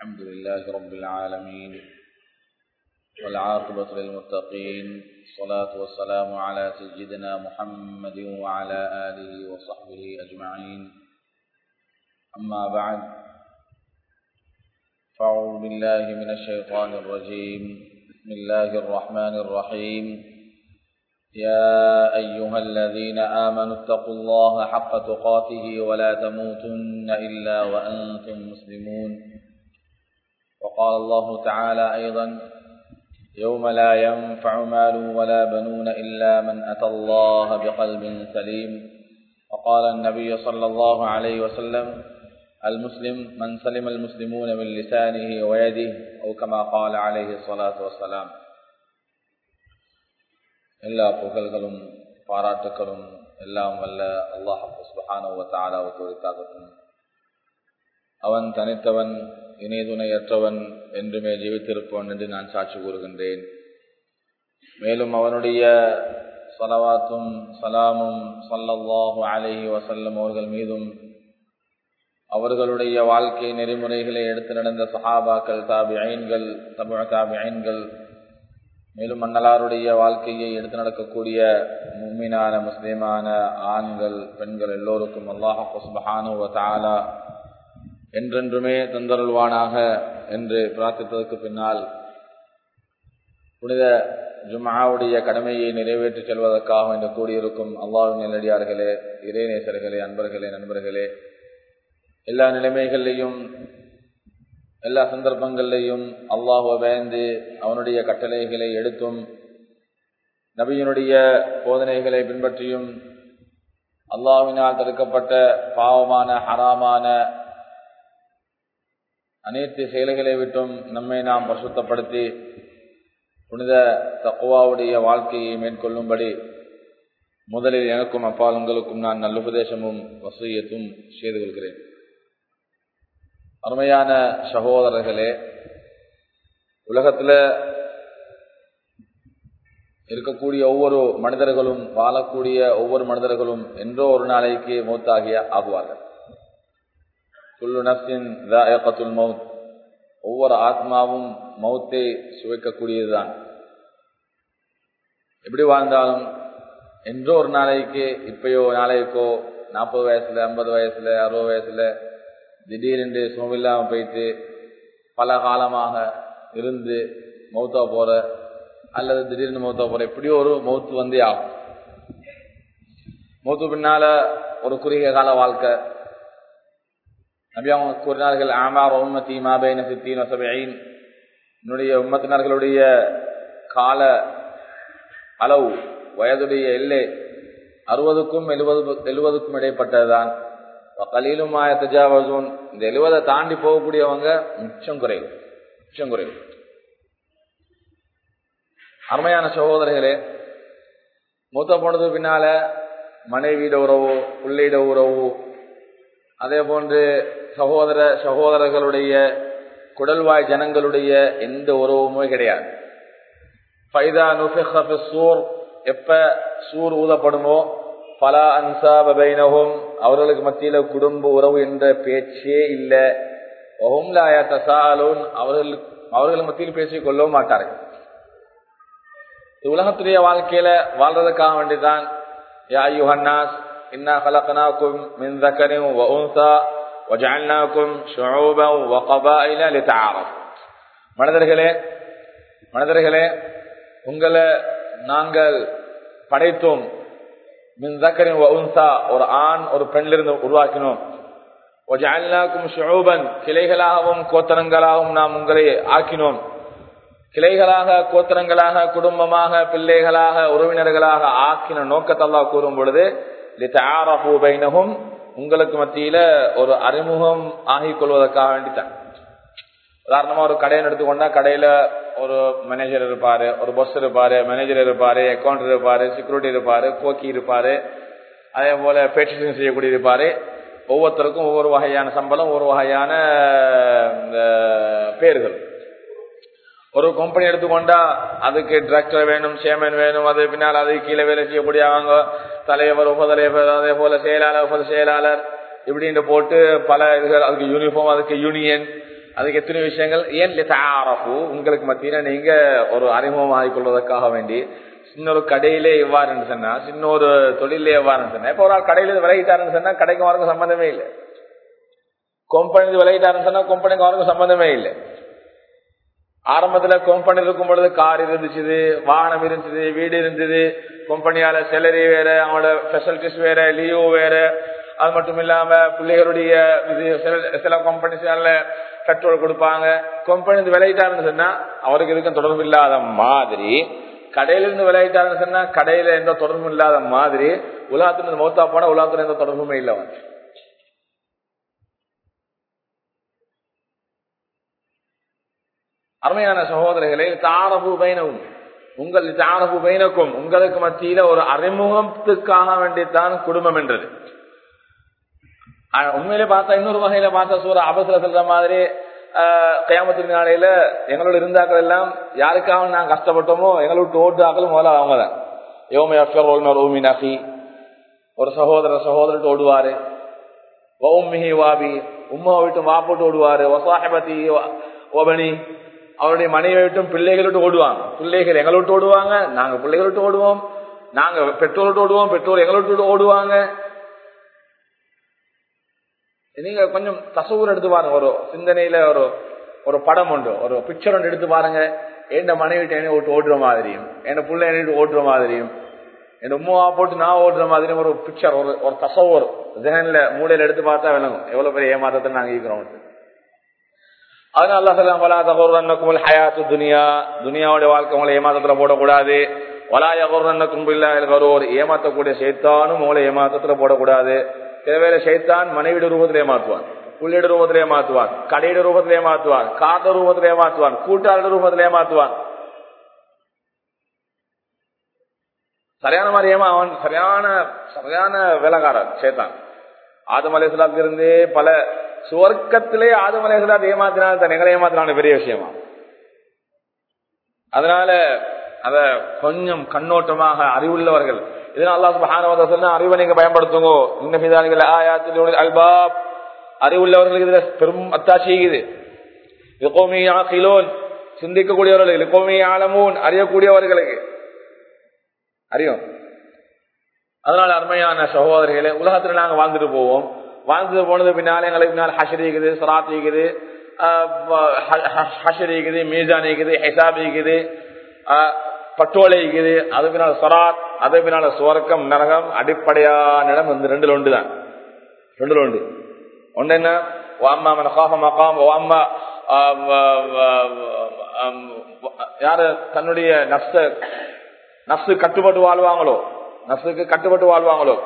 الحمد لله رب العالمين والعاقبة للمتقين الصلاة والسلام على سيدنا محمد وعلى آله وصحبه أجمعين أما بعد فأعوذ بالله من الشيطان الرجيم بسم الله الرحمن الرحيم يا أيها الذين آمنوا اتقوا الله حق تقاته ولا تموتن إلا وأنتم مسلمون وقال الله تعالى أيضا يوم لا ينفع مال ولا بنون إلا من أتى الله بقلب سليم وقال النبي صلى الله عليه وسلم المسلم من سلم المسلمون من لسانه ويده أو كما قال عليه الصلاة والسلام எல்லா புகழ்களும் பாராட்டுகளும் எல்லாம் வல்ல அல்லாஹ் சுபஹானுவத்தாலாவுக்கு உரித்தாகட்டும் அவன் தனித்தவன் இணைதுணையற்றவன் என்றுமே ஜீவித்திருப்பவன் என்று நான் சாட்சி கூறுகின்றேன் மேலும் அவனுடைய சலவாத்தும் சலாமும் சல்லல்லாஹு அலஹி வசல்லம் அவர்கள் மீதும் அவர்களுடைய வாழ்க்கை நெறிமுறைகளை எடுத்து நடந்த சஹாபாக்கள் தாபி ஐன்கள் தமிழ் தாபி ஐன்கள் மேலும் மன்னலாருடைய வாழ்க்கையை எடுத்து நடக்கக்கூடிய மும்மினான முஸ்லிமான ஆண்கள் பெண்கள் எல்லோருக்கும் அல்லாஹு தாலா என்றென்றுமே தந்தருள்வானாக என்று பிரார்த்தித்ததற்கு பின்னால் புனித ஜுமாவுடைய கடமையை நிறைவேற்றி செல்வதற்காக என்று கூடியிருக்கும் அல்லாவின் நெல்லடியார்களே இறைநேசர்களே அன்பர்களே நண்பர்களே எல்லா நிலைமைகளிலையும் எல்லா சந்தர்ப்பங்களிலையும் அல்லாஹுவ பயந்து அவனுடைய கட்டளைகளை எடுத்தும் நபியினுடைய போதனைகளை பின்பற்றியும் அல்லாவினால் தடுக்கப்பட்ட பாவமான ஹராமான அனைத்து செயல்களை விட்டும் நம்மை நாம் பரிசுத்தப்படுத்தி புனித தக்குவாவுடைய வாழ்க்கையை மேற்கொள்ளும்படி முதலில் எனக்கும் அப்பால் உங்களுக்கும் நான் நல்லுபதேசமும் வசூயத்தும் செய்து கொள்கிறேன் அருமையான சகோதரர்களே உலகத்தில் இருக்கக்கூடிய ஒவ்வொரு மனிதர்களும் வாழக்கூடிய ஒவ்வொரு மனிதர்களும் என்றோ ஒரு நாளைக்கு மூத்தாகிய ஆகுவார்கள் குல்லு நப்சின் மவுத் ஒவ்வொரு ஆத்மாவும் மௌத்தை சுவைக்கக்கூடியதுதான் எப்படி வாழ்ந்தாலும் என்றோ ஒரு நாளைக்கு இப்பயோ நாளைக்கோ நாற்பது வயசுல ஐம்பது வயசுல அறுபது வயசுல திடீரென்று சுகமில்லாமல் போயிட்டு பல காலமாக இருந்து மௌத்தா போற அல்லது திடீர்னு மௌத்தா போற எப்படியோ ஒரு மௌத்து வந்தே ஆகும் மௌத்து பின்னால ஒரு குறுகிய கால வாழ்க்கை நபி அவங்க கூறினார்கள் ஆமார் உம்மத்தி மாபைன சித்தீன் வசபைன் என்னுடைய உம்மத்தினர்களுடைய கால அளவு வயதுடைய எல்லை அறுபதுக்கும் எழுபது எழுபதுக்கும் இடைப்பட்டதுதான் கலீலும் தஜாவசூன் இந்த எழுவதை தாண்டி போகக்கூடியவங்க மிச்சம் குறைவு மிச்சம் குறைவு அருமையான சகோதரர்களே மூத்த போனது பின்னால மனைவியிட உறவு பிள்ளையிட உறவு அதே போன்று சகோதர சகோதரர்களுடைய குடல்வாய் ஜனங்களுடைய எந்த உறவுமே கிடையாது ஃபைதா சூர் எப்ப சூர் ஊதப்படுமோ பல அன்சாபைனகும் அவர்களுக்கு மத்தியில குடும்ப உறவு என்ற பேச்சே இல்லை அவர்கள் அவர்கள் மத்தியில் பேசிக் கொள்ளவும் மாட்டார்கள் உலகத்துடைய வாழ்க்கையில வாழ்றதுக்காக வேண்டிதான் யா யுஹன்னாஸ் இன்னா கலக்கனாக்கும் மின் தக்கரின் வஉன்சா وجعلناكم شعوبا وقبائل لتعارف மனிதர்களே மனிதர்களே உங்களை நாங்கள் படைத்தோம் மின் தக்கரின் வஉன்சா ஒரு ஆண் ஒரு பெண்ணிலிருந்து உருவாக்கினோம் ஒஜாலினாக்கும் ஷுபன் கிளைகளாகவும் கோத்தரங்களாகவும் நாம் உங்களை ஆக்கினோம் கிளைகளாக கோத்திரங்களாக குடும்பமாக பிள்ளைகளாக உறவினர்களாக ஆக்கின நோக்கத்தல்லா கூறும் பொழுது பைனகும் உங்களுக்கு மத்தியில ஒரு அறிமுகம் ஆகிக் கொள்வதற்காக வேண்டித்தான் உதாரணமா ஒரு கடையை எடுத்துக்கொண்டா கடையில ஒரு மேனேஜர் இருப்பாரு ஒரு பஸ் இருப்பாரு மேனேஜர் இருப்பாரு அக்கௌண்ட் இருப்பாரு செக்யூரிட்டி இருப்பாரு போக்கி இருப்பாரு அதே போல பேட்ரிஷன் செய்யக்கூடிய இருப்பாரு ஒவ்வொருத்தருக்கும் ஒவ்வொரு வகையான சம்பளம் ஒரு வகையான பேர்கள் ஒரு கம்பெனி எடுத்துக்கொண்டா அதுக்கு டிரெக்டர் வேணும் சேர்மன் வேணும் அது பின்னால் அது கீழே வேலை செய்யக்கூடிய அவங்க தலைவர் உபதலைவர் அதே போல செயலாளர் உப செயலாளர் இப்படின்னு போட்டு பல இதுகள் அதுக்கு யூனிஃபார்ம் அதுக்கு யூனியன் அதுக்கு எத்தனை விஷயங்கள் ஏன் லிதாரஃபு உங்களுக்கு மத்தியில நீங்க ஒரு அறிமுகம் ஆகிக்கொள்வதற்காக வேண்டி சின்ன ஒரு கடையிலே எவ்வாறுன்னு சொன்னா சின்ன ஒரு தொழிலே எவ்வாறுன்னு சொன்னா இப்ப ஒரு ஆள் கடையில விளையிட்டாருன்னு சொன்னா கடைக்கு அவருக்கு சம்பந்தமே இல்லை கம்பெனி விளையிட்டாருன்னு சொன்னா கம்பெனிக்கு அவருக்கு சம்பந்தமே இல்லை ஆரம்பத்துல கம்பெனி இருக்கும் பொழுது கார் இருந்துச்சு வாகனம் இருந்துச்சு வீடு இருந்தது கம்பெனியால சேலரி வேற அவங்களோட ஃபெசிலிட்டிஸ் வேற லீவ் வேற அது மட்டும் இல்லாம பிள்ளைகளுடைய இது சில சில கம்பெனிஸ்ல பெட்ரோல் கொடுப்பாங்க கம்பெனி விளையிட்டாருன்னு சொன்னா அவருக்கு இதுக்கும் தொடர்பு இல்லாத மாதிரி கடையில இருந்து விளையாட்டாருன்னு சொன்னா கடையில எந்த தொடர்பும் இல்லாத மாதிரி உலகத்துல மௌத்தா போனா உலகத்துல எந்த தொடர்புமே இல்லை வந்து அருமையான சகோதரர்களே தாரபு பைனவும் உங்கள் தாரபு பைனக்கும் உங்களுக்கு மத்தியில ஒரு அறிமுகத்துக்காக வேண்டித்தான் குடும்பம் என்றது உண்மையிலே பார்த்தா இன்னொரு வகையில பார்த்தா சூற அபசர சொல்ற மாதிரி கயாமத்தின் நாளையில எங்களோட இருந்தாக்கள் எல்லாம் யாருக்காக நாங்க கஷ்டப்பட்டோமோ எங்களை விட்டு ஓட்டாக்களும் முதல்ல அவங்க தான் யோமி ஒரு சகோதரர் சகோதரர்கிட்ட ஓடுவாரு ஓமிஹி வாபி உம்மா விட்டு வாப்போட்டு ஓடுவாரு ஒசாஹபதி ஓபனி அவருடைய மனைவி விட்டும் பிள்ளைகள் விட்டு ஓடுவாங்க பிள்ளைகள் எங்களை விட்டு ஓடுவாங்க நாங்க பிள்ளைகள் விட்டு ஓடுவோம் நாங்க பெட்ரோல் விட்டு ஓடுவோம் பெட்ரோல் எங்களை விட்டு ஓடுவாங்க நீங்க கொஞ்சம் தசவூர் எடுத்து பாருங்க ஒரு சிந்தனையில ஒரு ஒரு படம் உண்டு ஒரு பிக்சர் ஒன்று எடுத்து பாருங்க என் மனைவிட்டு என்ன விட்டு ஓடுற மாதிரியும் என் பிள்ளை என்ன ஓடுற மாதிரியும் என் உமாவா போட்டு நான் ஓடுற மாதிரியும் ஒரு பிக்சர் ஒரு ஒரு தசவூர் ஜெகன்ல மூலையில எடுத்து பார்த்தா விளங்கும் எவ்வளவு பெரிய ஏமாற்றத்தை நாங்க இருக்கிறோம் அதனால அல்லா சொல்லாம் பலா தகவல் ஹயாத்து துனியா துனியாவுடைய வாழ்க்கை உங்களை ஏமாத்தத்துல போடக்கூடாது வலாய குர்ரன்னக்கும் கரூர் ஏமாத்தக்கூடிய சேத்தானும் உங்களை ஏமாத்தத்துல போடக்கூடாது சிலவேளை சைத்தான் மனைவிட ரூபத்தில் ஏமாத்துவான் புள்ளிட ரூபத்தில் ஏமாத்துவான் கடையிட ரூபத்தில் ஏமாத்துவான் காத ரூபத்தில் ஏமாத்துவான் கூட்டாளர் ரூபத்தில் ஏமாத்துவான் சரியான மாதிரி ஏமா அவன் சரியான சரியான வேலைக்காரன் சேத்தான் ஆதம் அலைசலாத்துல இருந்து பல சுவர்க்கத்திலே ஆதம் அலைசலாத் ஏமாத்தினால் தான் எங்களை ஏமாத்தினான பெரிய விஷயமா அதனால அத கொஞ்சம் கண்ணோட்டமாக அறிவுள்ளவர்கள் இதனால் அல்லா சுபஹானவத சொன்ன அறிவை நீங்க பயன்படுத்துங்க இன்ன பிதானிகள் ஆயாத்தில் அல்பாப் அறிவுள்ளவர்களுக்கு இதுல பெரும் அத்தாட்சிக்குது கிலோன் சிந்திக்கக்கூடியவர்கள் லிகோமி ஆலமூன் அறியக்கூடியவர்களுக்கு அறியும் அதனால அருமையான சகோதரிகளே உலகத்துல நாங்க வாழ்ந்துட்டு போவோம் வாழ்ந்துட்டு போனது பின்னால எங்களுக்கு பின்னால் ஹஷர் இருக்குது சராத் இருக்குது ஹஷர் இருக்குது மீசான் இருக்குது ஹெசாப் இருக்குது பட்டோலை இருக்குது அது பின்னால் சராத் அது பின்னால சுவர்க்கம் நரகம் அடிப்படையான இடம் இந்த ரெண்டுல ஒன்று தான் ரெண்டுல ஒன்று ஒன்று என்ன வாம்மா மனகாஃப மகாம் வாம்மா யாரு தன்னுடைய நப்ச நப்சு கட்டுப்பட்டு வாழ்வாங்களோ நப்சுக்கு கட்டுப்பட்டு வாழ்வாங்களோ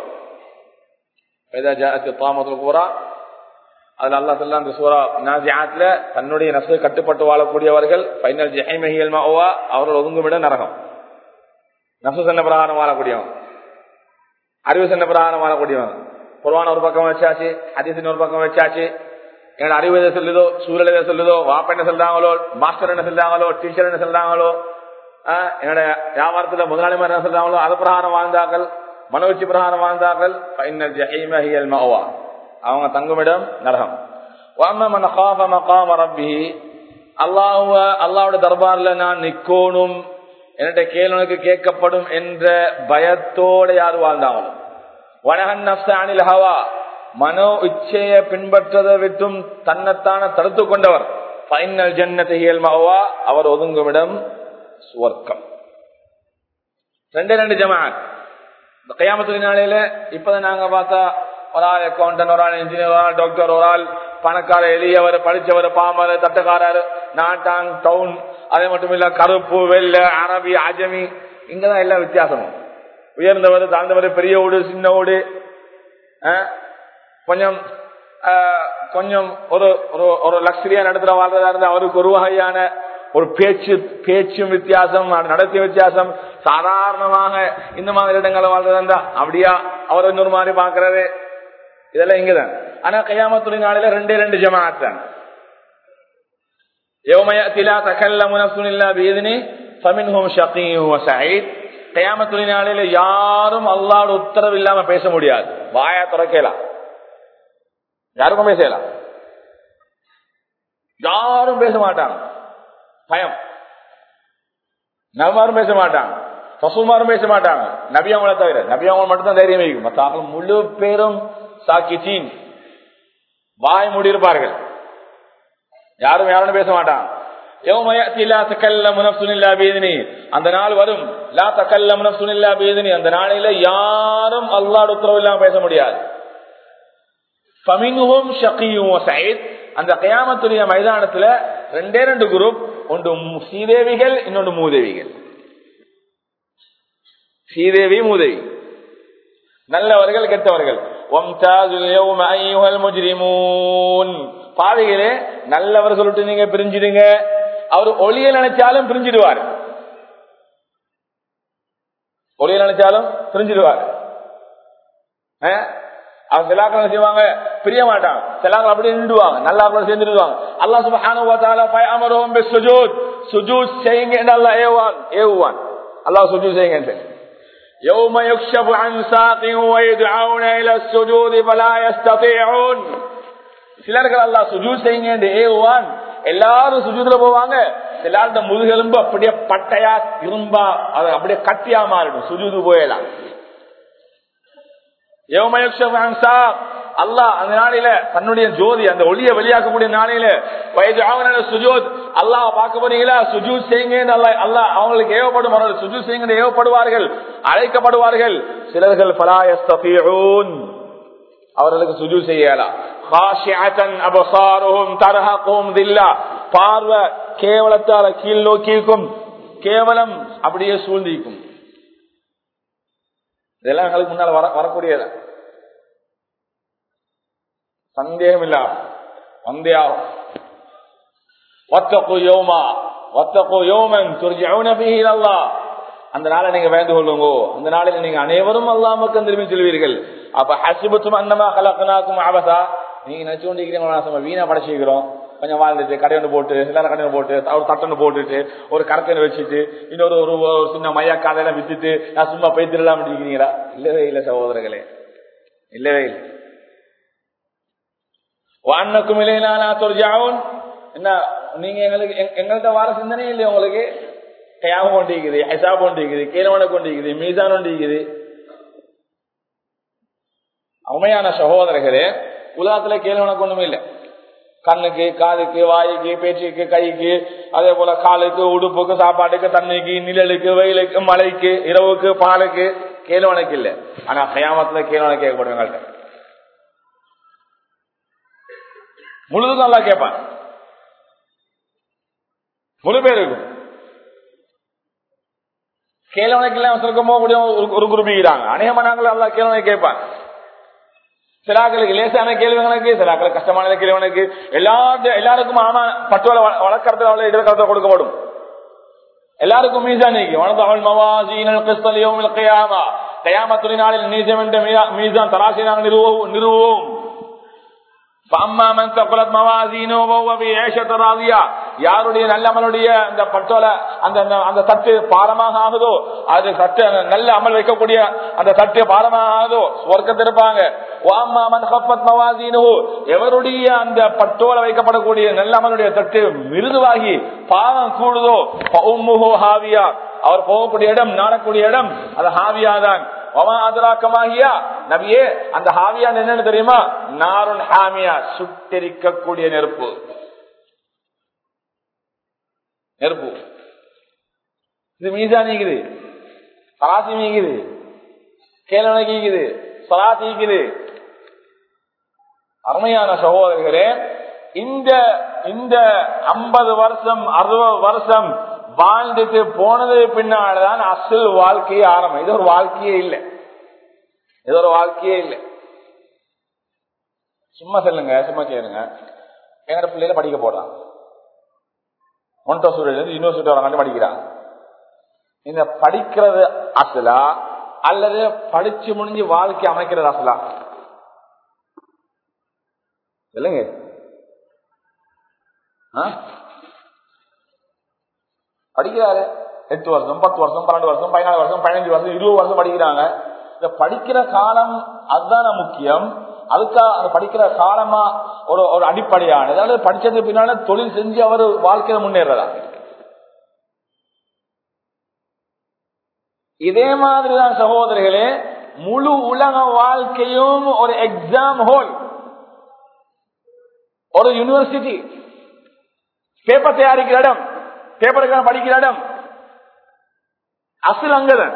பூரா அதுல அல்லா சொல்லா அந்த சூரா நாசியாத்துல தன்னுடைய நப்சு கட்டுப்பட்டு வாழக்கூடியவர்கள் பைனல் ஜெஹைமஹியல் மாவா அவர்கள் ஒதுங்குமிட நரகம் நப்சு சென்ன பிரகாரம் வாழக்கூடியவன் அறிவு சென்ன பிரகாரம் வாழக்கூடியவன் குர்வான ஒரு பக்கம் வச்சாச்சு ஹதீசின் ஒரு பக்கம் வச்சாச்சு என்னோட அறிவு எதை சொல்லுதோ சூழல் எதை சொல்லுதோ வாப்ப என்ன சொல்றாங்களோ மாஸ்டர் என்ன சொல்றாங்களோ டீச்சர் என்ன சொல்றாங்களோ என்னோட வியாபாரத்துல முதலாளிமார் என்ன சொல்றாங்களோ அது பிரகாரம் வாழ்ந்தார்கள் மனோச்சி பிரகாரம் வாழ்ந்தார்கள் அவங்க தங்குமிடம் நரகம் அல்லாஹுவ அல்லாவோட தர்பார்ல நான் நிக்கோணும் என்னுடைய கேள்வனுக்கு கேட்கப்படும் என்ற பயத்தோட யார் வாழ்ந்தாங்களோ வனகன் நப்சானில் ஹவா மனோ இச்சைய பின்பற்றதை விட்டும் தன்னைத்தான தடுத்து கொண்டவர் பைனல் ஜன்னத்தையல் மகவா அவர் ஒதுங்குமிடம் சுவர்க்கம் ரெண்டே ரெண்டு ஜமான் இந்த கையாமத்து நாளையில இப்பதான் நாங்க பார்த்தா ஒரு ஆள் அக்கௌண்டன்ட் ஒரு ஆள் இன்ஜினியர் ஒரு ஆள் டாக்டர் ஒரு ஆள் பணக்கார எளியவர் படிச்சவர் பாமர் தட்டக்காரர் நாட்டாங் டவுன் அதே மட்டும் இல்ல கருப்பு வெள்ள அரபி அஜமி இங்கதான் எல்லா வித்தியாசமும் உயர்ந்தவர் தாழ்ந்தவர் பெரிய வீடு சின்ன வீடு கொஞ்சம் கொஞ்சம் ஒரு ஒரு லக்ஸரியா நடத்துற வாழ்றதா இருந்தா அவருக்கு ஒரு வகையான ஒரு பேச்சு பேச்சும் வித்தியாசம் நடத்திய வித்தியாசம் சாதாரணமாக இந்த மாதிரி இடங்களை வாழ்றதா இருந்தா அப்படியா அவர் இன்னொரு மாதிரி பாக்குறாரு இதெல்லாம் இங்கதான் ஆனா கையாமத்துறை நாளில ரெண்டே ரெண்டு ஜமாத் தான் கையாமத்துறை நாளில யாரும் அல்லாட உத்தரவு இல்லாம பேச முடியாது வாயா துறக்கலாம் யாருக்கும் பேசலாம் யாரும் பேச மாட்டாங்க பயம் நவமாரும் பேச மாட்டாங்க பசுமாரும் பேச மாட்டாங்க நபி அவங்கள தவிர நபி அவங்க மட்டும் தான் தைரியம் வைக்கும் மற்ற ஆட்கள் முழு பேரும் சாக்கிச்சீன் வாய் மூடியிருப்பார்கள் யாரும் யாரும் பேச மாட்டாங்க யௌம யஅதி லா தகல்லமு நஃப்சுன் இல்லா பிஇذنி அந்த நாள் வரும் லா தகல்லமு நஃப்சுன் இல்லா பிஇذنி அந்த நாளில யாரும் அல்லாஹ்வுடைய உத்தரவு இல்லாம பேச முடியாது ஃபமின்ஹும் ஷகிய்யும் வ சயீத் அந்த கியாமத்துடைய மைதானத்துல ரெண்டே ரெண்டு குரூப் ஒன்று சீதேவிகள் இன்னொன்று மூதேவிகள் சீதேவி மூதேவி நல்லவர்கள் கெட்டவர்கள் வம்தாதுல் யௌம அய்யுஹல் முஜ்ரிமூன் பாவிகளே நல்லவர் சொல்லிட்டு நீங்க பிரிஞ்சிடுங்க அவர் ஒளிய நினைச்சாலும் பிரிஞ்சிடுவார் ஒளிய நினைச்சாலும் பிரிஞ்சிடுவார் அஹ்? அவங்க சிலாக்கள் என்ன செய்வாங்க பிரிய மாட்டாங்க சிலாக்கள் அப்படியே நின்றுவாங்க நல்லா சேர்ந்துடுவாங்க அல்லாஹ் சுப்ஹானஹு வ தஆலா ஃபயஅமருஹும் பிஸ்ஸுஜூத் சுஜூத் செய்யுங்க என்று அல்லாஹ் ஏவுவான் ஏவுவான் அல்லாஹ் சுஜூத் செய்யுங்க يوم يكشف عن ساق ويدعون الى السجود فلا يستطيعون சிலர்கள் அல்லாஹ் சுஜூத் செய்யுங்க என்று ஏவுவான் எல்லாரும் சுஜூதுல போவாங்க சிலர்ட முதுகெலும்பு அப்படியே பட்டையா இரும்பா அது அப்படியே கட்டியா மாறிடும் சுஜூது போயலாம் அல்லாஹ் அந்த நாளில தன்னுடைய ஜோதி அந்த ஒளியை வெளியாக்கக்கூடிய நாளையில வயது ஆவண சுஜோத் அல்லாஹ் பார்க்க போறீங்களா சுஜூத் செய்யுங்க அல்லாஹ் அல்லாஹ் அவங்களுக்கு ஏவப்படும் சுஜூத் செய்யுங்க ஏவப்படுவார்கள் அழைக்கப்படுவார்கள் சிலர்கள் பலாயஸ்தபியூன் அவர்களுக்கு சுஜூ செய்யலாம் பார்வை கேவலத்தால கீழ் நோக்கிக்கும் கேவலம் அப்படியே சூழ்ந்திருக்கும் இதெல்லாம் எங்களுக்கு முன்னால் வர வரக்கூடியது சந்தேகம் இல்ல வந்தே ஆகும் வத்தகு யோமா வத்தகு யோமன் துர்ஜவுன ஃபீஹி அல்லாஹ் அந்த நாளை நீங்க வேண்டு கொள்ளுங்க அந்த நாளில் நீங்க அனைவரும் அல்லாமக்கு திரும்பி செல்வீர்கள் அப்ப ஹசிபத்தும் அன்னமா கலக்கனாக்கும் ஆபசா நீங்க நினைச்சு கொண்டிருக்கிறீங்க வீணா படைச்சிக்கிறோம் கொஞ்சம் வாழ்ந்துட்டு கடை ஒன்று போட்டு எல்லாரும் கடை போட்டு ஒரு தட்டொன்று போட்டுட்டு ஒரு கரத்தனை வச்சுட்டு இன்னொரு ஒரு ஒரு சின்ன மையா காலையில வித்துட்டு நான் சும்மா பைத்திரலாம் இருக்கிறீங்களா இல்லவே இல்லை சகோதரர்களே இல்லவே இல்லை வானக்கும் இல்லைனா தொர்ஜாவும் என்ன நீங்க எங்களுக்கு எங்கள்கிட்ட வார சிந்தனையே இல்லையா உங்களுக்கு கயாம கொண்டிருக்குது ஹெசா கொண்டிருக்குது கீழவனை கொண்டிருக்குது மீசான் கொண்டிருக்குது உண்மையான சகோதரர்களே உலகத்துல கேள்வனுக்கு ஒண்ணுமே இல்லை கண்ணுக்கு காதுக்கு வாய்க்கு பேச்சுக்கு கைக்கு அதே போல காலுக்கு உடுப்புக்கு சாப்பாட்டுக்கு தண்ணிக்கு நிழலுக்கு வெயிலுக்கு மழைக்கு இரவுக்கு பாலுக்கு கேள்வனுக்கு இல்லை ஆனா கயாமத்துல கேள்வனை கேட்கப்படும் எங்கள்கிட்ட முழுதும் நல்லா கேட்பான் முழு பேருக்கும் கேள்வனுக்கு எல்லாம் சொர்க்கம் போகக்கூடிய ஒரு குரூப்பிக்கிறாங்க அநேகமா நாங்கள் நல்லா கேள்வனை கேட்பான் சிலாக்களுக்கு லேசான கேள்விகளுக்கு சிலாக்களுக்கு கஷ்டமான கேள்விகளுக்கு எல்லா எல்லாருக்கும் ஆமா பட்டுவலை வழக்கறதுல அவ்வளவு இடக்கறத கொடுக்கப்படும் எல்லாருக்கும் மீசானிக்கு வனதவள் மவாசீனல் கிறிஸ்தலியோம் கயாமா கயாமத்துறை நாளில் நீசம் என்ற மீசான் தராசி நாங்கள் நிறுவோம் நிறுவோம் யாருடைய நல்லமலுடைய அந்த பட்டோல அந்த அந்த தட்டு பாரமாக ஆகுதோ அது தட்டு நல்ல அமல் வைக்கக்கூடிய அந்த தட்டு பாரமாக ஆகுதோ சொர்க்கத்திருப்பாங்க எவருடைய அந்த பட்டோல வைக்கப்படக்கூடிய நல்ல அமலுடைய தட்டு மிருதுவாகி பாவம் கூடுதோ ஹாவியா அவர் போகக்கூடிய இடம் நாடக்கூடிய இடம் அது ஹாவியா தான் அதிராக்கமாகியா நபியே அந்த ஹாவியா என்னன்னு தெரியுமா நாருன் ஹாமியா சுட்டெரிக்கக்கூடிய நெருப்பு நெருப்பு இது மீசா நீக்குது சராசி நீக்குது கேளனை நீக்குது சராசி நீக்குது அருமையான சகோதரர்களே இந்த இந்த ஐம்பது வருஷம் அறுபது வருஷம் வாழ்ந்துட்டு போனது பின்னால்தான் அசல் வாழ்க்கையே ஆரம்பம் இது ஒரு வாழ்க்கையே இல்லை இது ஒரு வாழ்க்கையே இல்லை சும்மா சொல்லுங்க சும்மா கேளுங்க எங்கட பிள்ளைல படிக்க போடுறான் ஒன்டோசூரிலிருந்து யூனிவர்சிட்டி வரங்காட்டி படிக்கிறான் இந்த படிக்கிறது அசலா அல்லது படிச்சு முடிஞ்சு வாழ்க்கை அமைக்கிறது அசலா சொல்லுங்க படிக்கிறாரு எட்டு வருஷம் பத்து வருஷம் பன்னெண்டு வருஷம் பதினாலு வருஷம் பதினஞ்சு வருஷம் இருபது வருஷம் படிக்கிறாங்க இந்த படிக்கிற காலம் அதுதான முக்கியம் அதுக்காக அந்த படிக்கிற காலமா ஒரு ஒரு அடிப்படையான அதாவது படிச்சதுக்கு பின்னால தொழில் செஞ்சு அவர் வாழ்க்கையில முன்னேறதா இதே மாதிரிதான் சகோதரிகளே முழு உலக வாழ்க்கையும் ஒரு எக்ஸாம் ஹோல் ஒரு யூனிவர்சிட்டி பேப்பர் தயாரிக்கிற இடம் பேப்பருக்கான படிக்கிற இடம் அசல் அங்கதான்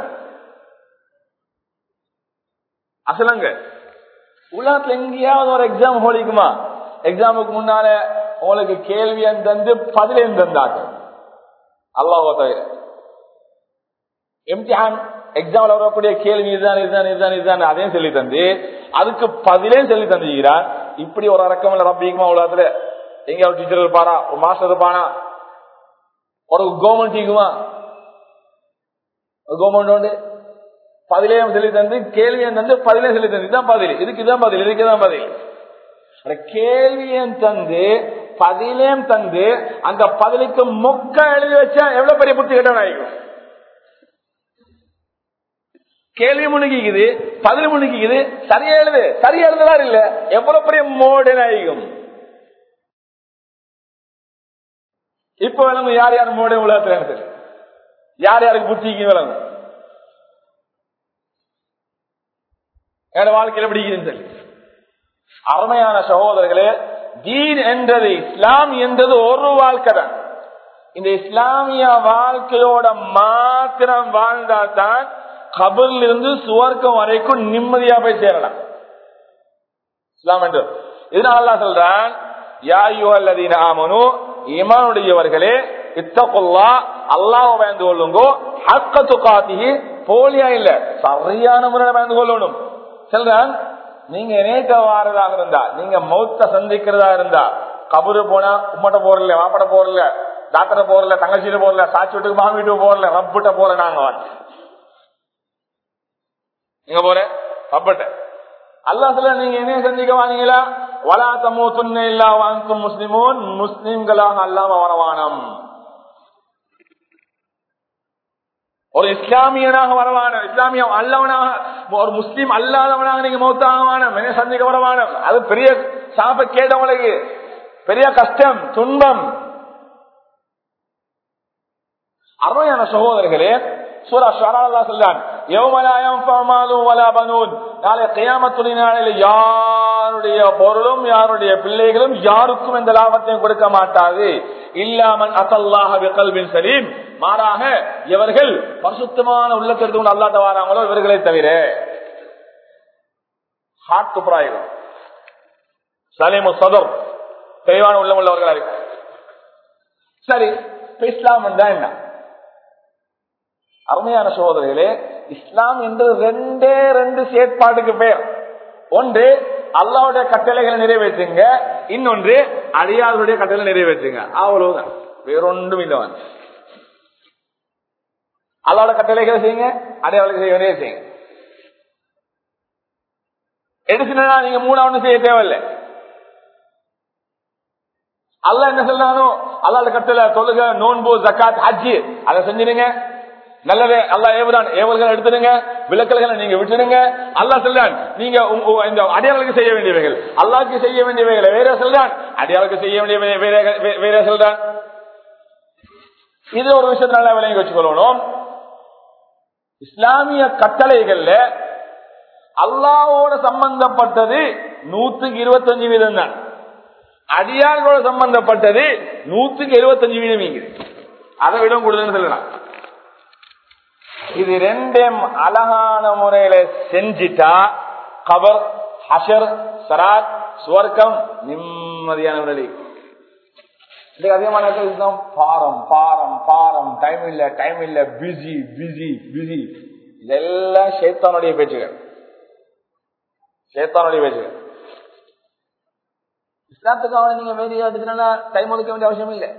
அசல் அங்க உலகத்துல எங்கேயாவது ஒரு எக்ஸாம் ஹோலிக்குமா எக்ஸாமுக்கு முன்னால உங்களுக்கு கேள்வி தந்து பதிலையும் தந்தாங்க அல்லாஹோ தவிர எம்டிஹான் எக்ஸாம்ல வரக்கூடிய கேள்வி இதுதான் இதுதான் இதுதான் இதுதான் அதையும் சொல்லி தந்து அதுக்கு பதிலையும் சொல்லி தந்துகிறார் இப்படி ஒரு அரக்கம் இல்ல ரப்பிக்குமா உலகத்துல எங்க ஒரு டீச்சர் இருப்பாரா ஒரு மாஸ்டர் இருப்பானா ஒரு கவர்மெண்ட் இருக்குமா கவர்மெண்ட் உண்டு பதிலையும் சொல்லி தந்து கேள்வியும் தந்து பதிலையும் சொல்லி தந்து இதுதான் பதில் இதுக்கு இதான் பதில் இதுக்கு தான் பதில் அந்த கேள்வியும் தந்து பதிலையும் தந்து அந்த பதிலுக்கு மொக்க எழுதி வச்சா எவ்வளவு பெரிய புத்தி கட்டணம் ஆகிக்கும் கேள்வி முணுகிக்குது பதில் முணுகிக்குது சரியா எழுது சரியா எழுதுறாரு இல்ல எவ்வளவு பெரிய மோடன் ஆகிக்கும் இப்ப விளங்கும் யார் யார் மோடன் உலகத்துல யார் யாருக்கு புத்திக்கு விளங்கும் என் வாழ்க்கையில பிடிக்குதுன்னு சொல்லி அருமையான சகோதரர்களே தீன் என்றது இஸ்லாம் என்றது ஒரு வாழ்க்கை தான் இந்த இஸ்லாமிய வாழ்க்கையோட மாத்திரம் வாழ்ந்தால்தான் கபரில் இருந்து சுவர்க்கம் வரைக்கும் நிம்மதியா போய் சேரலாம் இஸ்லாம் என்று இதனால சொல்றான் யாயுவல்லதீன ஆமனு இமானுடையவர்களே இத்தகுல்லா அல்லாஹ் பயந்து கொள்ளுங்கோ ஹக்கத்து காத்தி போலியா இல்ல சரியான முறையில பயந்து கொள்ளணும் சொல்றான் நீங்க நேற்ற வாரதாக இருந்தா நீங்க மௌத்த சந்திக்கிறதா இருந்தா கபரு போனா உம்மட்ட போறல வாப்பட போறல டாக்டரை போறல தங்கச்சியில போறல சாட்சி வீட்டுக்கு மாமி வீட்டுக்கு போறல ரப்பிட்ட போற நாங்க எங்க போற ரப்பிட்ட அல்லா சொல்ல நீங்க என்ன சந்திக்க வானீங்களா வலா தமோ துண்ண இல்லா வாங்கும் முஸ்லிமோன் முஸ்லிம்களாக அல்லாம வரவானம் ஒரு இஸ்லாமியனாக வரவான இஸ்லாமிய அல்லவனாக ஒரு முஸ்லீம் அல்லாதவனாக நீங்க மௌத்தாகவானம் என்ன சந்திக்க வரவானம் அது பெரிய சாப்ப கேட்டவங்களுக்கு பெரிய கஷ்டம் துன்பம் அருமையான சகோதரர்களே சூரா ஷாரா சொல்றான் நாளை கையாமத்துடைய நாளில் யாருடைய பொருளும் யாருடைய பிள்ளைகளும் யாருக்கும் எந்த லாபத்தையும் கொடுக்க மாட்டாது இல்லாமல் அசல்லாக கல்வின் சலீம் மாறாக இவர்கள் பரிசுத்தமான உள்ளத்திற்கு அல்லாத வாராங்களோ இவர்களை தவிர ஹார்ட் துப்புராயிரும் சலீமு சதர் தெளிவான உள்ளம் உள்ளவர்களா இருக்கு சரி இஸ்லாம் தான் என்ன அருமையான சகோதரர்களே இஸ்லாம் என்று ரெண்டே ரெண்டு செயற்பாட்டுக்கு பேர் ஒன்று அல்லாவுடைய கட்டளைகளை நிறைவேற்றுங்க இன்னொன்று அடியாளுடைய கட்டளை நிறைவேற்றுங்க அவ்வளவுதான் வேறொன்றும் இல்லை அல்லாவோட கட்டளைகளை செய்யுங்க அடையாளம் செய்ய வேண்டிய செய்யுங்க எடுத்துனா நீங்க மூணாவது செய்ய தேவையில்லை அல்ல என்ன சொல்றானோ அல்லாத கட்டளை தொழுக நோன்பு ஜக்காத் ஹஜ்ஜி அதை செஞ்சிருங்க நல்லதே அல்லா ஏவுதான் ஏவல்கள் எடுத்துடுங்க விளக்கல்களை நீங்க விட்டுடுங்க அல்லா சொல்றான் நீங்க இந்த அடையாளுக்கு செய்ய வேண்டியவைகள் அல்லாக்கு செய்ய வேண்டியவைகளை வேற சொல்றான் அடையாளுக்கு செய்ய வேண்டிய வேற சொல்றான் இது ஒரு விஷயத்தை நல்லா விளங்கி வச்சுக்கொள்ளணும் இஸ்லாமிய கட்டளைகள்ல அல்லாவோட சம்பந்தப்பட்டது நூத்துக்கு இருபத்தஞ்சு வீதம் தான் அடியார்களோட சம்பந்தப்பட்டது நூத்துக்கு எழுபத்தஞ்சு வீதம் இங்குது அதை விட கூடுதல் சொல்லலாம் இது ரெண்டும் அழகான முறையில செஞ்சிட்டா கபர் ஹஷர் சராத் சுவர்க்கம் நிம்மதியான முறையில் இதுக்கு அதிகமான இதுதான் பாரம் பாரம் பாரம் டைம் இல்ல டைம் இல்ல பிஸி பிஸி பிஸி இதெல்லாம் சேத்தானுடைய பேச்சுகள் சேத்தானுடைய பேச்சுகள் இஸ்லாத்துக்கு அவனை நீங்க வேலையா எடுத்துனா டைம் ஒதுக்க வேண்டிய அவசியம் இல்லை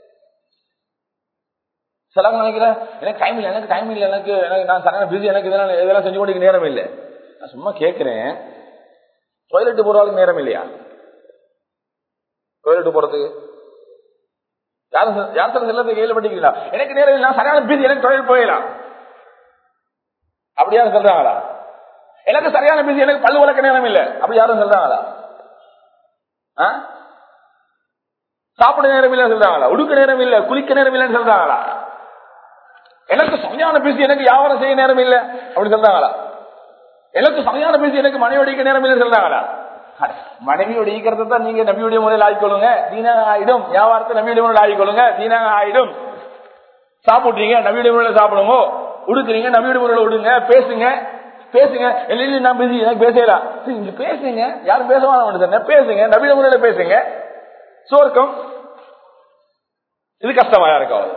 சிலவங்க நினைக்கிறேன் எனக்கு டைம் இல்லை எனக்கு டைம் இல்லை எனக்கு எனக்கு நான் சரியான பிஸி எனக்கு இதெல்லாம் இதெல்லாம் செஞ்சு கொடுக்க நேரம் இல்லை நான் சும்மா கேட்கிறேன் டொய்லெட் போறதுக்கு நேரம் இல்லையா டொய்லெட் போறதுக்கு யாரும் யாத்திரை செல்லத்துக்கு கையில் பண்ணிக்கிறீங்களா எனக்கு நேரம் இல்லை சரியான பிஸி எனக்கு டொய்லெட் போயிடலாம் அப்படியா சொல்றாங்களா எனக்கு சரியான பிசி எனக்கு பல்லு வளர்க்க நேரம் இல்ல அப்படி யாரும் சொல்றாங்களா ஆ? சாப்பிட நேரம் இல்ல சொல்றாங்களா உடுக்க நேரம் இல்ல குளிக்க நேரம் இல்லைன்னு சொல்றாங்களா எனக்கு சரியான பிசி எனக்கு வியாபாரம் செய்ய நேரம் இல்ல அப்படி சொல்றாங்களா எனக்கு சரியான பிசி எனக்கு மனைவி ஒடிக்க நேரம் இல்லைன்னு சொல்றாங்களா அட, மனைவி ஒடிக்கிறத தான் நீங்க நபியுடைய முறையில் ஆகிக்கொள்ளுங்க தீனாக ஆயிடும் வியாபாரத்தை நபியுடைய முறையில் ஆகிக்கொள்ளுங்க தீனாக ஆயிடும் சாப்பிடுறீங்க நபியுடைய முறையில் சாப்பிடுங்க உடுக்குறீங்க நபியுடைய முறையில் உடுங்க பேசுங்க பேசுங்க இல்ல நான் பிஸி எனக்கு பேசலாம் சரி, நீங்க பேசுங்க யாரும் பேச வேணாம் பேசுங்க நபியுடைய முறையில பேசுங்க சோர்க்கம் இது கஷ்டமா யாருக்காவது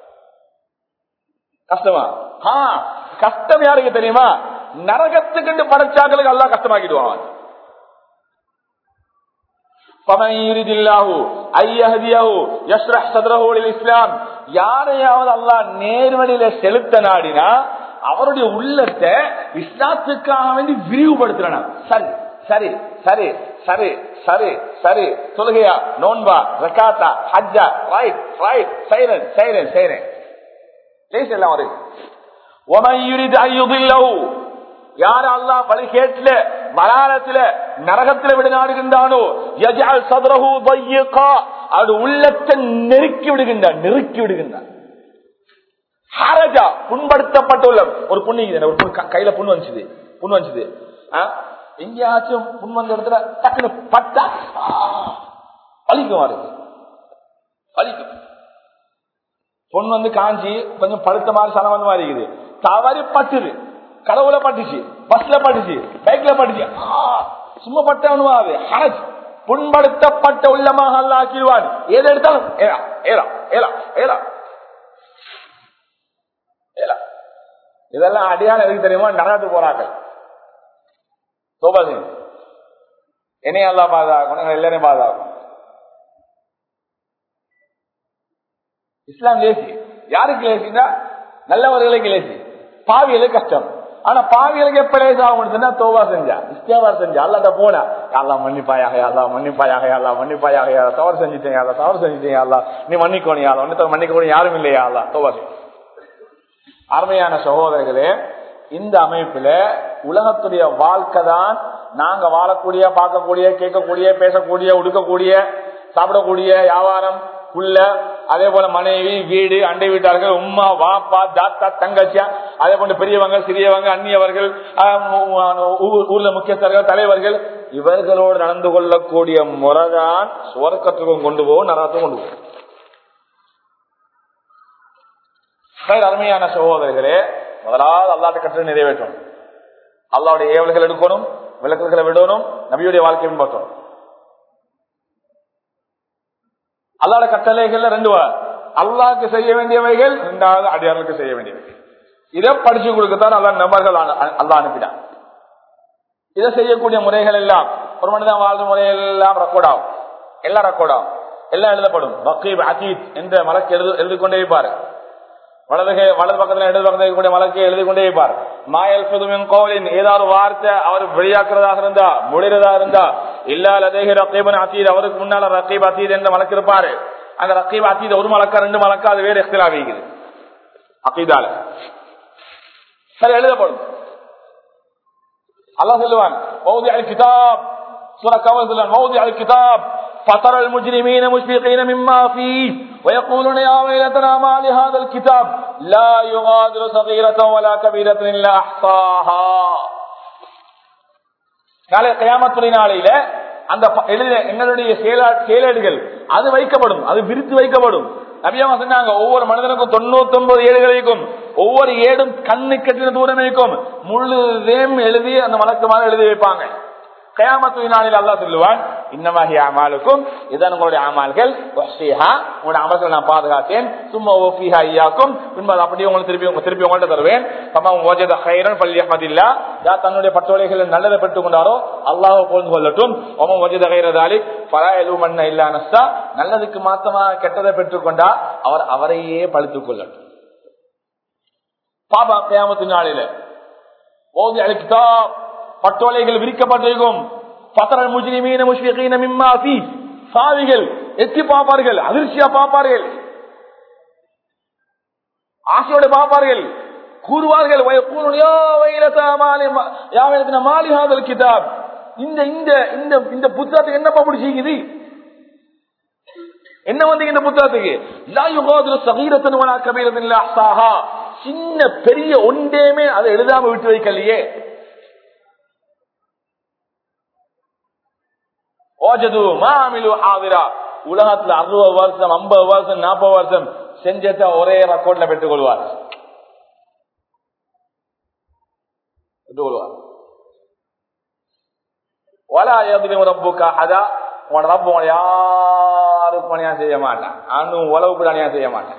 கஷ்டமா ஆ கஷ்டம் யாருக்கு தெரியுமா நரகத்துக்கு படைச்சாக்களுக்கு எல்லாம் கஷ்டமாக்கிடுவான் فمن يريد الله أن يهديه يشرح صدره للإسلام யாரையாவது அல்லாஹ் நேர்வழியில செலுத்த நாடினா அவருடைய உள்ளத்தை இஸ்லாத்துக்காக வேண்டி விரிவுபடுத்துறனா சரி சரி சரி சரி சரி சரி தொழுகையா நோன்பா ரக்காத்தா ஹஜ்ஜா right right siren siren siren பேசலாம் அவரு ومن يريد أن يضله யார் அல்லா வழி கேட்ல மலாலத்துல நரகத்துல விடுநாடுகின்றானோ யஜால் சதுரஹு தையகா அது உள்ளத்தை நெருக்கி விடுகின்றான் நெருக்கி விடுகின்றான் ஹரஜா புண்படுத்தப்பட்ட உள்ளம் ஒரு புண்ணு இருக்குது, ஒரு புண்ணு க- கையில புண்ணு வந்துச்சு புண்ணு வந்துச்சு எங்கேயாச்சும் புண் வந்த இடத்துல டக்குனு பட்டா ஆ, வலிக்கும் இருக்கு வலிக்கும் பொண்ணு வந்து காஞ்சி கொஞ்சம் படுத்த மாதிரி சனம் வந்து மாதிரி இருக்குது தவறி பட்டுது கடவுள பட்டுச்சு பஸ்ல பட்டுச்சு பைக்ல பட்டுச்சு ஆ, சும்மா பட்டவனுவாது ஹரஜ் புண்படுத்தப்பட்ட உள்ளமாக அல்ல ஆக்கிடுவான் எது எடுத்தாலும் ஏலா ஏலா ஏலா ஏலா ஏலா இதெல்லாம் அடியால் எதுக்கு தெரியுமா நரகத்து போறாங்க சோபாசிங் என்னையும் அல்லா பாதுகாக்கணும் எல்லாரையும் பாதுகாக்கணும் இஸ்லாம் லேசி யாருக்கு லேசின்னா நல்லவர்களுக்கு லேசி பாவிகளுக்கு கஷ்டம் ஆனா பாவிகளுக்கு எப்ப லேஸ் ஆகும் சொன்னா தோவா செஞ்சா இஸ்தியாவார் செஞ்சா அல்லாட்ட போனா யாரா மன்னிப்பாயாக யாரா மன்னிப்பாயாக யாரா மன்னிப்பாயாக யாரா தவறு செஞ்சுட்டேன் யாரா தவறு செஞ்சுட்டேன் யாரா நீ மன்னிக்கணும் யாரா ஒன்னு மன்னிக்க கூட யாரும் இல்லையா அல்லா தோவா செஞ்சு அருமையான சகோதரர்களே இந்த அமைப்புல உலகத்துடைய வாழ்க்கை தான் நாங்க வாழக்கூடிய பார்க்கக்கூடிய கேட்கக்கூடிய பேசக்கூடிய உடுக்கக்கூடிய சாப்பிடக்கூடிய வியாபாரம் உள்ள அதே போல மனைவி வீடு அண்டை வீட்டார்கள் உம்மா வாப்பா தாத்தா தங்கச்சியா அதே போல பெரியவங்க சிறியவங்க அந்நியவர்கள் ஆஹ், ஊ- ஊர்ல முக்கியஸ்தர்கள் தலைவர்கள் இவர்களோடு நடந்து கொள்ளக்கூடிய முறைதான் சுவர்க்கத்துக்கும் கொண்டு போகும் நரகத்துக்கும் கொண்டு போகும் சரி, அருமையான சகோதரர்களே முதலாவது அல்லாட்ட கற்று நிறைவேற்றணும் அல்லாவுடைய ஏவல்கள் எடுக்கணும் விளக்குகளை விடணும் நபியுடைய வாழ்க்கை பின்பற்றணும் அல்லாட கட்டளைகள்ல ரெண்டு வகை. அல்லாஹ்க்கு செய்ய வேண்டியவைகள் ரெண்டாவது அடியார்களுக்கு செய்ய வேண்டியவைகள் இதை படிச்சு கொடுக்கத்தான் அல்லா நபர்கள் அல்லா அனுப்பினான் இதை செய்யக்கூடிய முறைகள் எல்லாம் ஒரு மனிதன் வாழ்ற முறைகள் எல்லாம் ரெக்கார்ட் ஆகும் எல்லாம் ரெக்கார்ட் ஆகும் எல்லாம் எழுதப்படும் பக்கீப் அத்தீத் என்ற மலக்கு எழுது எழுதி கொண்டே இருப்பாரு வலது கை- வலது பக்கத்துல இடது பக்கத்துல இருக்கக்கூடிய மலக்கு எழுதி கொண்டே இருப்பார் மாயல் புதுமின் கோவிலின் ஏதாவது வார்த்தை அவர் வெளியாக்குறதாக இருந்தா மொழிறதா இருந்தா இல்லா லதேக ரக்கீபன் அத்தீத் அவருக்கு முன்னால ரக்கீப் அத்தீத் என்ற மலக்கு இருப்பாரு அந்த ரக்கீப் அத்தீத் ஒரு மலக்கா ரெண்டு மலக்கா அது வேறு எக்ஸ்திலா வைக்குது அக்கீதால சரி எழுதப்படும் அல்லாஹ் சொல்லுவான் மௌதி அல் கிதாப் சூரா கமல் சொல்லுவான் மௌதி அல் கிதாப் فترى المجرمين مشفقين مما فيه ويقولون يا ويلتنا ما لهذا الكتاب لا يغادر صغيرة ولا كبيرة إلا أحصاها நாளை கயாமத்துறை நாளையில அந்த ப- எழுதின எங்களுடைய செயலா- செயலேடுகள் அது வைக்கப்படும் அது விரித்து வைக்கப்படும் நபியாம சொன்னாங்க ஒவ்வொரு மனிதனுக்கும் தொண்ணூத்தி ஒன்பது ஏடுகள் இருக்கும் ஒவ்வொரு ஏடும் கண்ணு கட்டின தூரம் இருக்கும் முழுதையும் எழுதி அந்த மலக்குமாறு எழுதி வைப்பாங்க கயாமத்து நாளில் அல்லாஹ் சொல்லுவான் இன்னமாகி அமாலுக்கும் இதான் உங்களுடைய அமால்கள் வஹ்ஷிஹா, உங்களுடைய அமல்களை நான் பாதுகாத்தேன் சும்மா ஓஃபிஹா ஐயாக்கும் பின்பு அதை அப்படியே உங்களுக்கு திருப்பி உங்க- திருப்பி உங்கள்ட்ட தருவேன் பமாவும் ஓஜத ஹைரன் பள்ளி அஹமதில்லா யார் தன்னுடைய பட்டோலைகள் நல்லதை பெற்றுக் கொண்டாரோ அல்லாஹ் போந்து கொள்ளட்டும் ஒமம் ஓஜத ஹைரதாலி பலா எலு மண்ண இல்லா நஸ்தா நல்லதுக்கு மாத்தமா கெட்டதை பெற்றுக்கொண்டா அவர் அவரையே பழித்துக் கொள்ளட்டும் பாபா கியாமத்து நாளில ஓதி அழுக்கிட்டா பட்டோலைகள் விரிக்கப்பட்டிருக்கும் பத்தரல் முஜ்ரிமீன முஷ்பிகீன மிம்மா ஃபீ சாவிகள் எத்தி பார்ப்பார்கள் அதிர்ச்சியா பார்ப்பார்கள் ஆசையோட பார்ப்பார்கள் கூறுவார்கள் வயக்கூறுன் யா வைலதா மாலி மா- யா வைலதா மாலி ஹாதல் கிதாப் இந்த இந்த இந்த இந்த புத்தகத்துக்கு என்னப்பா பிடிச்சிக்குது என்ன வந்து இந்த புத்தகத்துக்கு லா யுகாதிரு சகீரத்தன் வலா கபீரத்தின் இல்லா அஹ்சாஹா. சின்ன பெரிய ஒன்றேமே அதை எழுதாம விட்டு வைக்கலையே ஓஜது மாமிலு ஆவிரா உலகத்துல அறுபது வருஷம் ஐம்பது வருஷம் நாற்பது வருஷம் செஞ்சத ஒரே ரெக்கார்ட்ல பெற்றுக் கொள்வார் பெற்றுக் கொள்வார் வலா எதுலையும் ரப்புக்கா அதா உன் ரப்பு உங்களை யாருக்கும் பணியா செய்ய மாட்டான் அண்ணும் உழவுக்கு அணியா செய்ய மாட்டான்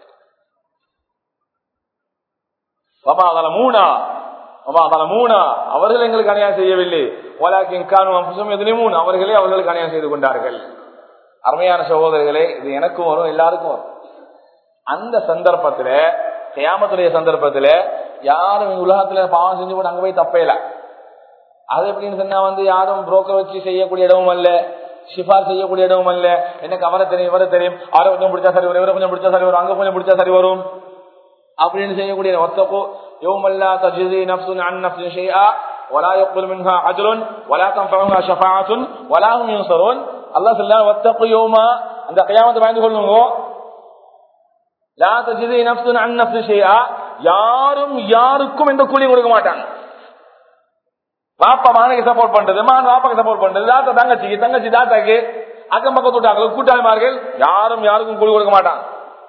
வமாதல மூணா வமாதல மூணா அவர்கள் எங்களுக்கு அநியாயம் செய்யவில்லை வலாக்கின் காணும் அம்சம் எதுலையும் மூணு அவர்களே அவர்களுக்கு அநியாயம் செய்து கொண்டார்கள் அருமையான சகோதரர்களே இது எனக்கும் வரும் எல்லாருக்கும் வரும் அந்த சந்தர்ப்பத்துல கியாமத்துடைய சந்தர்ப்பத்துல யாரும் இந்த உலகத்துல பாவம் செஞ்சு போட்டு அங்க போய் தப்பையில அது எப்படின்னு சொன்னா வந்து யாரும் புரோக்கர் வச்சு செய்யக்கூடிய இடமும் அல்ல ஷிஃபார் செய்யக்கூடிய இடமும் அல்ல எனக்கு அவரை தெரியும் இவரை தெரியும் அவரை கொஞ்சம் பிடிச்சா சரி வரும் இவரை கொஞ்சம் பிடிச்சா சரி வரும் அங்க கொஞ்சம் பிடிச்சா சரி வரும் அப்படின்னு செய்யக்கூடிய ஒத்தகோ யௌமல்லா தஜிதி நஃப்சுன் அன் நஃப்சின் ஷைஆ ولا يقبل منها عدل ولا تنفعها شفاعة ولا هم ينصرون அல்லாஹ் சொல்றார் வத்தகு யௌமா அந்த கியாமத்தை பயந்து கொள்ளுங்க லா தஜிதி நஃப்சுன் அன் நஃப்சின் ஷைஆ யாரும் யாருக்கும் எந்த கூலியும் கொடுக்க மாட்டாங்க வாப்பா மகனுக்கு சப்போர்ட் பண்றது மகன் வாப்பாக்கு சப்போர்ட் பண்றது தாத்தா தங்கச்சிக்கு தங்கச்சி தாத்தாக்கு அக்கம் பக்கத்து விட்டாங்க கூட்டாளிமார்கள் யாரும் யாருக்கும் கூலி கொடுக்க மாட்டாங்க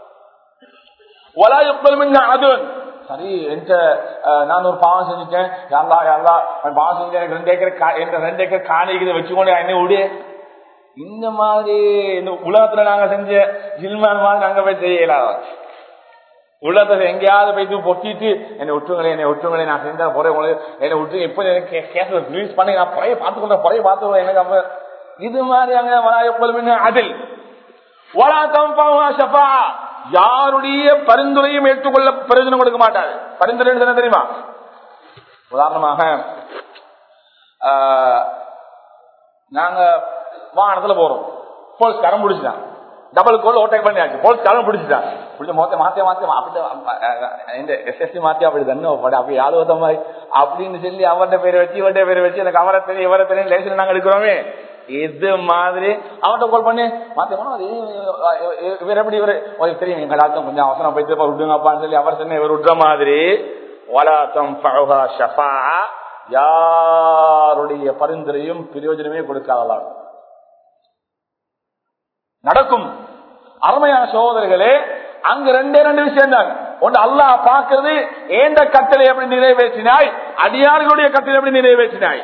ஒலா யுக்பல் மின்ன அதுன் சரி என்கிட்ட அஹ், நான் ஒரு பாவம் செஞ்சுட்டேன் யாரா யாரா நான் பாவம் செஞ்சேன் எனக்கு ரெண்டு ஏக்கர் கா- என்கிட்ட ரெண்டு ஏக்கர் காணிக்கிறத வச்சுக்கொண்டு என்ன விடு இந்த மாதிரி இந்த உலகத்துல நாங்க செஞ்ச ஜில்மான் மாதிரி நாங்க போய் செய்யலாம் உள்ளத்துல எங்கேயாவது போயிட்டு பொட்டிட்டு என்னை விட்டுங்களே என்னை விட்டுங்களே நான் செஞ்சா பொறைய உங்களுக்கு என்னை விட்டு இப்போ எனக்கு கேஸ் ரிலீஸ் பண்ணி நான் பொறைய பார்த்துக்கொள்ள பொறைய பார்த்துக்கொள்ள எனக்கு அப்ப இது மாதிரி அங்க வராயப்பொழுது அதில் ஒரா தம்பா ஷஃபா யாருடைய பரிந்துரையும் ஏற்றுக்கொள்ள பிரயோஜனம் கொடுக்க மாட்டார் பரிந்துரை என்ன தெரியுமா உதாரணமாக ஆஹ், நாங்க வாகனத்துல போறோம் போலீஸ் கரம் பிடிச்சிட்டான் டபுள் கோல் ஓட்டை பண்ணியாச்சு போலீஸ் கரம் பிடிச்சிட்டான் பிடிச்ச மொத்த மாத்தி மாத்தி அப்படி இந்த எஸ்எஸ்சி மாத்தி அப்படி தண்ணி படம் அப்படி ஆளுவத்த மாதிரி அப்படின்னு சொல்லி அவர்கிட்ட பேரை வச்சு இவர்கிட்ட பேரை வச்சு எனக்கு அவரை தெரியும் இவரை தெரியும் லேசில் நாங்க எடுக்கிறோமே இது மாதிரி அவன்கிட்ட கால் பண்ணி மாத்தி போனோம் அது இவர் எப்படி இவர் உங்களுக்கு தெரியும் எங்க டாக்டர் கொஞ்சம் அவசரம் போயிட்டு விட்டுங்கப்பான்னு சொல்லி அவர் சொன்ன இவர் விட்டுற மாதிரி வலாத்தம் ஷஃபா யாருடைய பரிந்துரையும் பிரயோஜனமே கொடுக்காதலாம் நடக்கும் அருமையான சகோதரர்களே அங்க ரெண்டே ரெண்டு விஷயம் தான் ஒன்று அல்லாஹ் பார்க்கிறது ஏந்த கட்டளை எப்படி நிறைவேற்றினாய் அடியார்களுடைய கட்டளை எப்படி நிறைவேற்றினாய்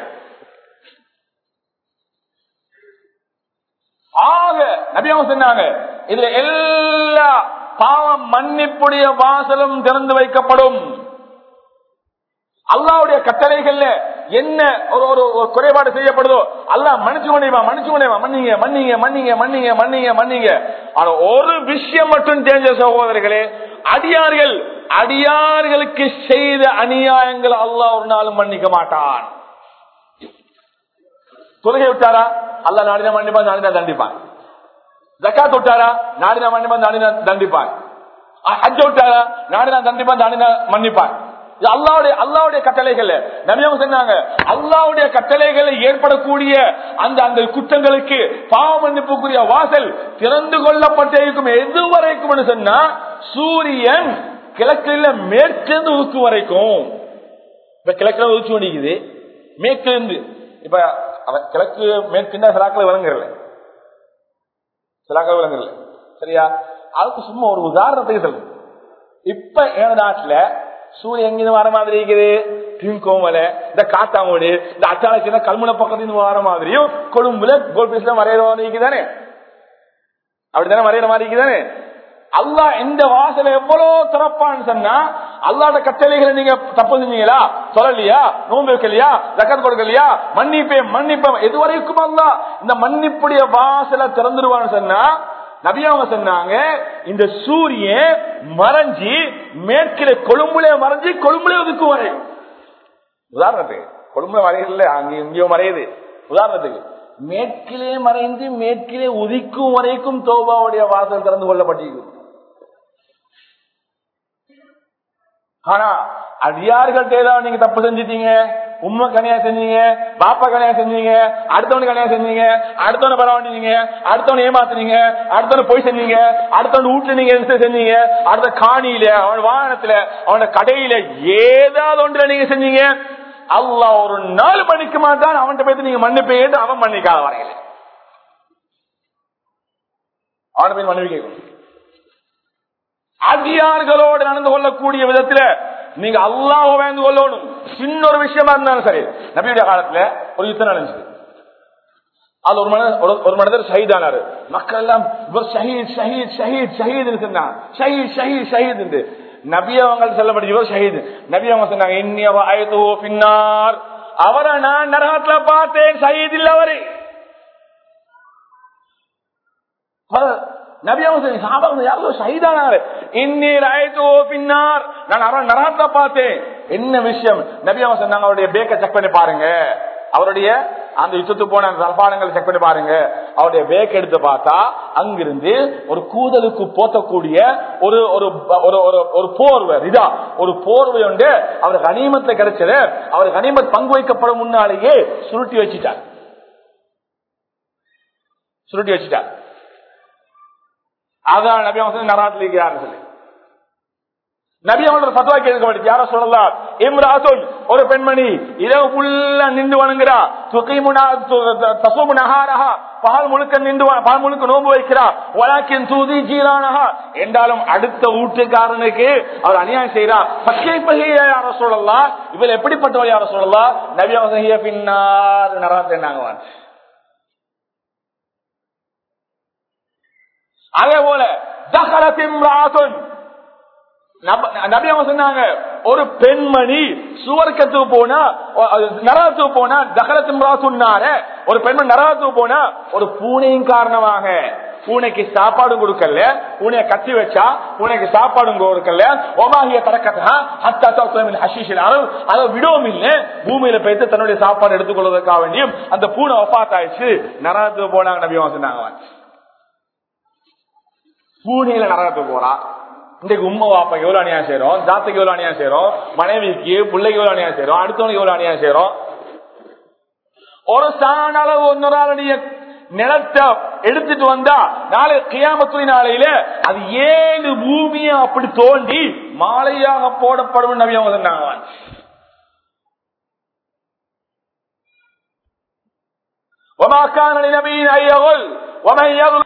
ஆக நபியாவும் சொன்னாங்க இதுல எல்லா பாவம் மன்னிப்புடைய வாசலும் திறந்து வைக்கப்படும் அல்லாவுடைய கட்டளைகள்ல என்ன ஒரு ஒரு ஒரு குறைபாடு செய்யப்படுதோ அல்லாஹ் மன்னிச்சு கொண்டேவா மன்னிச்சு கொண்டேவா மன்னிங்க மன்னிங்க மன்னிங்க மன்னிங்க மன்னிங்க மன்னிங்க ஆனா ஒரு விஷயம் மட்டும் தெரிஞ்ச சகோதரர்களே அடியார்கள் அடியார்களுக்கு செய்த அநியாயங்கள் அல்லாஹ் ஒரு நாளும் மன்னிக்க மாட்டான் தொழுகை விட்டாரா அல்லாஹ் நாடினா மன்னிப்பான் நாடினா தண்டிப்பான் ஜக்காத் விட்டாரா நாடினா மன்னிப்பான் நாடினா தண்டிப்பான் ஹஜ் விட்டாரா நாடினா தண்டிப்பான் நாடினா மன்னிப்பான் இது அல்லாவுடைய அல்லாவுடைய கட்டளைகள் நபியம் சொன்னாங்க அல்லாவுடைய கட்டளைகள் ஏற்படக்கூடிய அந்த அந்த குற்றங்களுக்கு பாவ மன்னிப்புக்குரிய வாசல் திறந்து கொள்ளப்பட்டிருக்கும் எது வரைக்கும் சொன்னா சூரியன் கிழக்கில் மேற்கிருந்து உருக்கு வரைக்கும் இப்ப கிழக்குல உதிச்சு கொண்டிருக்குது மேற்கு இருந்து இப்ப அவ- கிழக்கு மேற்குன்னா சிலாக்கள் விளங்குறல சிலாக்கள் விளங்குறல சரியா அதுக்கு சும்மா ஒரு உதாரணத்துக்கு சொல்லு இப்ப எங்க நாட்டுல சூரியன் எங்கிருந்து வர மாதிரி இருக்குது திங்கோமல இந்த காத்தாமூடு இந்த அச்சாலச்சின கல்முனை பக்கத்துல வர மாதிரியும் கொழும்புல கோல்பீஸ்ல வரைகிற மாதிரி இருக்குதானே அப்படித்தானே வரைகிற மாதிரி இருக்குதானே அல்லாஹ் எந்த வாசலை எவ்வளவு திறப்பான்னு சொன்னா அல்லாத கட்டளைகளை நீங்க தப்பு செஞ்சீங்களா சொல்லலையா நோன்பு வைக்கலையா ஜக்கத் கொடுக்கலையா மன்னிப்பேன் மன்னிப்பேன் எது வரைக்கும் அல்லாஹ் இந்த மன்னிப்புடைய வாசலை திறந்துருவான்னு சொன்னா நபியாவ சொன்னாங்க இந்த சூரியன் மறைஞ்சி மேற்கில கொழும்புல மறைஞ்சி கொழும்புல ஒதுக்கு வரை உதாரணத்துக்கு கொழும்புல மறையல அங்க இங்கேயோ மறையுது உதாரணத்துக்கு மேற்கிலே மறைந்து மேற்கிலே உதிக்கும் வரைக்கும் தோபாவுடைய வாசல் திறந்து கொள்ளப்பட்டிருக்கு ஆனா அடியார்கள்ட்ட ஏதாவது நீங்க தப்பு செஞ்சிட்டீங்க உண்மை கனியா செஞ்சீங்க பாப்பா கனியா செஞ்சீங்க அடுத்தவனு கனியா செஞ்சீங்க அடுத்தவனை பரவாண்டினீங்க அடுத்தவனை ஏமாத்துனீங்க அடுத்தவனை போய் செஞ்சீங்க அடுத்தவன் வீட்டுல நீங்க என்ன செஞ்சீங்க அடுத்த காணியில அவன் வாகனத்துல அவனோட கடையில ஏதாவது ஒன்றுல நீங்க செஞ்சீங்க அல்லாஹ் ஒரு நாள் மன்னிக்க மாட்டான் அவன்கிட்ட போய் நீங்க மன்னிப்பு கேட்டு அவன் மன்னிக்காத வரையில அவனை போய் மன்னிப்பு கேட்கணும் அதிகாரிகளோடு நடந்து கொள்ளக்கூடிய விதத்துல நீங்க அல்லாஹ் வேந்து கொள்ளணும் சின்ன ஒரு விஷயமா இருந்தாலும் சரி நபியுடைய காலத்துல ஒரு யுத்தம் நடந்துச்சு அது ஒரு மனிதர் ஒரு- ஒரு மனிதர் ஷஹீதானாரு மக்கள் எல்லாம் இவர் ஷஹீத் ஷஹீத் ஷஹீத் ஷஹீத் சொன்னாங்க ஷஹீத் ஷஹீத் ஷஹீத் என்று நபி அவங்க சொல்லப்பட்ட இவர் ஷஹீத் நபி அவங்க சொன்னாங்க இன்னிய வயது பின்னார் அவரை நான் நரகத்துல பார்த்தேன் ஷஹீத் இல்ல அவரு நபி அவங்க சொன்னாங்க, சாபாங்க யாரோ ஷஹீதானாரு இன்னீர் ஆயத்தோ பின்னார் நான் அவரை நரகத்தை பார்த்தேன் என்ன விஷயம் நபி அவங்க சொன்னாங்க அவருடைய பேக்கை செக் பண்ணி பாருங்க அவருடைய அந்த யுத்தத்துக்கு போன அந்த தலபானங்களை செக் பண்ணி பாருங்க அவருடைய பேக் எடுத்து பார்த்தா அங்கிருந்து ஒரு கூதலுக்கு போத்தக்கூடிய ஒரு ஒரு ஒரு ஒரு ஒரு போர்வை இதா ஒரு போர்வை உண்டு அவர் கனிமத்துல கிடைச்சது அவர் கனிமத் பங்கு வைக்கப்படும் முன்னாலேயே சுருட்டி வச்சிட்டார் சுருட்டி வச்சிட்டார் அதான் நபி அவங்க நராத்தில் இருக்கிறார் சொல்லி நபி அவங்களோட பத்துவா கேட்கப்பட்டு யார சொல்லலாம் இம்ராசுல் ஒரு பெண்மணி இரவு புள்ள நின்று வணங்குறா துகைமுனா தசுமு நகாரஹா பால் முழுக்க நின்று வ- பால் முழுக்க நோம்பு வைக்கிறா வழக்கின் தூதி ஜீரானஹா என்றாலும் அடுத்த வீட்டுக்காரனுக்கு அவர் அநியாயம் செய்யறா பச்சை பகைய யார சொல்லலாம் இவள் எப்படிப்பட்டவள் யார சொல்லலாம் நபி அவங்க பின்னார் நராத்தேன்னாங்க அதே போல தகரத்தின் நபி அவங்க சொன்னாங்க ஒரு பெண்மணி சுவர்க்கத்துக்கு போனா அஹ், நரகத்துக்கு போனா தகரத்தின் சொன்னார ஒரு பெண்மணி நரகத்துக்கு போனா ஒரு பூனையின் காரணமாக பூனைக்கு சாப்பாடும் கொடுக்கல பூனையை கட்டி வச்சா பூனைக்கு சாப்பாடும் கொடுக்கல ஒமாகிய தரக்கத்தா ஹத்தா தௌசமின் ஹஷீஷில் அளவு அதை விடவும் இல்லை பூமியில போயிட்டு தன்னுடைய சாப்பாடு எடுத்துக்கொள்வதற்காக வேண்டியும் அந்த பூனை ஒப்பாத் ஆயிடுச்சு நரகத்துக்கு போனாங்க நபி அவங்க சொன்னாங்க பூனையில நரகத்துக்கு போறா இன்றைக்கு உம்மா வாப்பா எவ்வளவு அநியாயம் செய்யறோம் ஜாத்துக்கு எவ்வளவு அநியாயம் செய்யறோம் மனைவிக்கு பிள்ளைக்கு எவ்வளவு அநியாயம் செய்யறோம் அடுத்தவனுக்கு எவ்வளவு அநியாயம் செய்யறோம் ஒரு சாண அளவு இன்னொரு ஆளுடைய நிலத்தை எடுத்துட்டு வந்தா நாளை கியாமத்துறை நாளையில அது ஏழு பூமியை அப்படி தோண்டி மாலையாக போடப்படும் நபி அவங்க சொன்னாங்க وما كان لنبي ان يغل ومن يغل